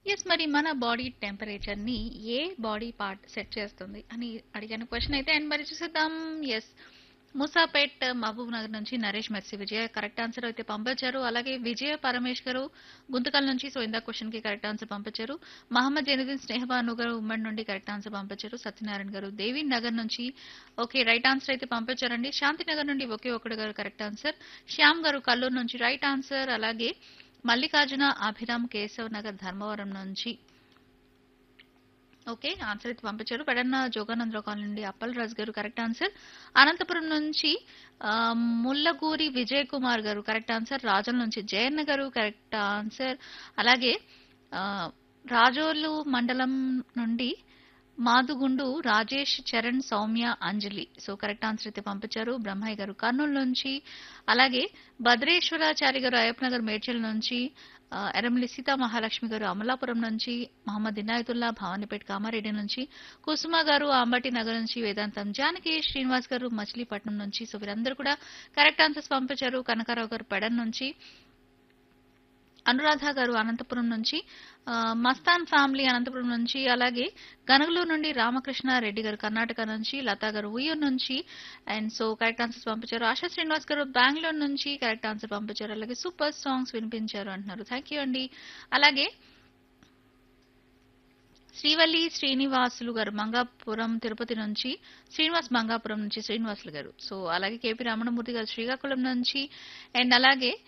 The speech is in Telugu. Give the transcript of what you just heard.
ఎస్ మరి మన బాడీ టెంపరేచర్ ని ఏ బాడీ పార్ట్ సెట్ చేస్తుంది అని అడిగిన క్వశ్చన్ అయితే అండ్ మరి చూసేద్దాం ఎస్ ముసాపేట్ మహబూబ్ నగర్ నుంచి Naresh Mercy Vijaya correct answer అయితే పంపించారు అలాగే విజయ పరమేష్ గారు గుంతకల్ నుంచి సో ఇందా క్వశ్చన్ కి కరెక్ట్ ఆన్సర్ పంపించారు మహమ్మద్ జైనుద్దీన్ స్నేహబాను గారు ఉమ్మడి నుండి కరెక్ట్ ఆన్సర్ పంపించారు సత్యనారాయణ గారు దేవి నగర్ నుంచి ఓకే రైట్ ఆన్సర్ అయితే పంపించారండి శాంతినగర్ నుండి ఒకే ఒకటి గారు కరెక్ట్ ఆన్సర్ శ్యామ్ గారు కల్లూరు నుంచి రైట్ ఆన్సర్ అలాగే మల్లికార్జున అభిరామ్ కేశవ్ నగర్ ధర్మవరం నుంచి ఓకే ఆన్సర్ అయితే పంపించారు పెడన్న జోగానందరావు కాలనీ నుండి అప్పల్ రాజు గారు కరెక్ట్ ఆన్సర్ అనంతపురం నుంచి ఆ, ముల్లగూరి విజయ్ కుమార్ గారు కరెక్ట్ ఆన్సర్ రాజుల నుంచి జయన్న గారు కరెక్ట్ ఆన్సర్ అలాగే ఆ, రాజోలు మండలం నుండి Madugundu Rajesh Charan Soumya Anjali so correct answer అయితే పంపించారు బ్రహ్మయ్య గారు కర్నూలు నుంచి అలాగే భద్రేశ్వరాచారి గారు అయ్యప్పనగర్ మేడ్చల్ నుంచి ఆ, ఎర్రమల్లి సీతా మహాలక్ష్మి గారు అమలాపురం నుంచి మహమ్మద్ ఇనాయతుల్లా భవానీపేట కామారెడ్డి నుంచి కుసుమ గారు అంబటి నగర్ నుంచి వేదాంతం జానకి శ్రీనివాస్ గారు మచిలీపట్నం నుంచి సో వీరందరూ కూడా కరెక్ట్ ఆన్సర్స్ పంపించారు కనకారావు గారు పెడన్ నుంచి అనురాధ గారు అనంతపురం నుంచి ఆ, మస్తాన్ ఫ్యామిలీ అనంతపురం నుంచి అలాగే గనగలూరు నుండి రామకృష్ణ రెడ్డి గారు కర్ణాటక నుంచి లతా గారు ఉయ్యూరు నుంచి అండ్ సో కరెక్ట్ ఆన్సర్స్ పంపించారు ఆశా శ్రీనివాస్ గారు బెంగళూరు నుంచి కరెక్ట్ ఆన్సర్ పంపించారు అలాగే సూపర్ సాంగ్స్ వినిపించారు అంటున్నారు థ్యాంక్ యూ అండి అలాగే శ్రీవల్లి శ్రీనివాసులు గారు మంగాపురం తిరుపతి నుంచి శ్రీనివాస్ మంగాపురం నుంచి శ్రీనివాసులు గారు సో అలాగే కేపీ రమణమూర్తి గారు శ్రీకాకుళం నుంచి అండ్ అలాగే